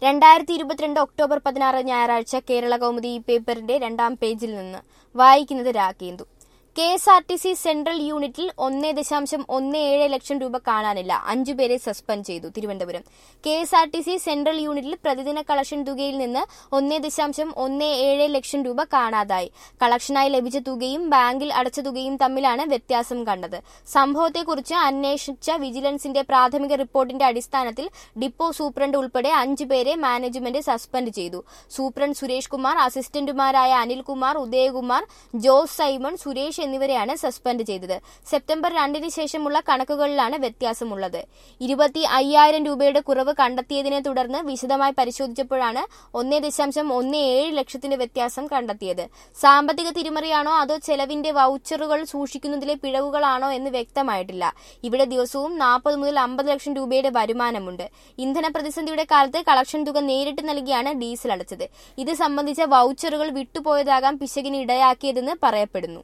രണ്ടായിരത്തി ഇരുപത്തിരണ്ട് ഒക്ടോബർ പതിനാറ് ഞായറാഴ്ച കേരള കൗമുദി ഈ പേപ്പറിന്റെ രണ്ടാം പേജിൽ നിന്ന് വായിക്കുന്നത് Ragendu K S R T C central യൂണിറ്റിൽ ഒന്നേ ദശാംശം ഒന്ന് ഏഴ് ലക്ഷം രൂപ കാണാനില്ല അഞ്ചുപേരെ സസ്പെൻഡ് ചെയ്തു Thiruvananthapuram K S R T C central യൂണിറ്റിൽ പ്രതിദിന കളക്ഷൻ തുകയിൽ നിന്ന് ഒന്നേ ദശാംശം ഒന്ന് ഏഴ് ലക്ഷം രൂപ കാണാതായി കളക്ഷനായി ലഭിച്ച തുകയും ബാങ്കിൽ അടച്ച തുകയും തമ്മിലാണ് വ്യത്യാസം കണ്ടത് സംഭവത്തെക്കുറിച്ച് അന്വേഷിച്ച വിജിലൻസിന്റെ പ്രാഥമിക റിപ്പോർട്ടിന്റെ അടിസ്ഥാനത്തിൽ ഡിപ്പോ സൂപ്രണ്ട് ഉൾപ്പെടെ അഞ്ചുപേരെ മാനേജ്മെന്റ് സസ്പെൻഡ് ചെയ്തു സൂപ്രണ്ട് സുരേഷ് കുമാർ അസിസ്റ്റന്റുമാരായ അനിൽകുമാർ ഉദയകുമാർ ജോസ് സൈമൺ സുരേഷ് എന്നിവരെയാണ് സസ്പെൻഡ് ചെയ്തത് സെപ്റ്റംബർ രണ്ടിന് ശേഷമുള്ള കണക്കുകളിലാണ് വ്യത്യാസമുള്ളത് ഇരുപത്തി അയ്യായിരം രൂപയുടെ കുറവ് കണ്ടെത്തിയതിനെ തുടർന്ന് വിശദമായി പരിശോധിച്ചപ്പോഴാണ് ഒന്നേ ദശാംശം ഒന്ന് ഏഴ് ലക്ഷത്തിന്റെ വ്യത്യാസം കണ്ടെത്തിയത് സാമ്പത്തിക തിരിമറിയാണോ അതോ ചെലവിന്റെ വൗച്ചറുകൾ സൂക്ഷിക്കുന്നതിലെ പിഴവുകളാണോ എന്ന് വ്യക്തമായിട്ടില്ല ഇവിടെ ദിവസവും നാൽപ്പത് മുതൽ അമ്പത് ലക്ഷം രൂപയുടെ വരുമാനമുണ്ട് ഇന്ധന പ്രതിസന്ധിയുടെ കാലത്ത് കളക്ഷൻ തുക നേരിട്ട് നൽകിയാണ് ഡീസൽ അടച്ചത് ഇത് സംബന്ധിച്ച വൗച്ചറുകൾ വിട്ടുപോയതാകാം പിശകിന് ഇടയാക്കിയതെന്ന് പറയപ്പെടുന്നു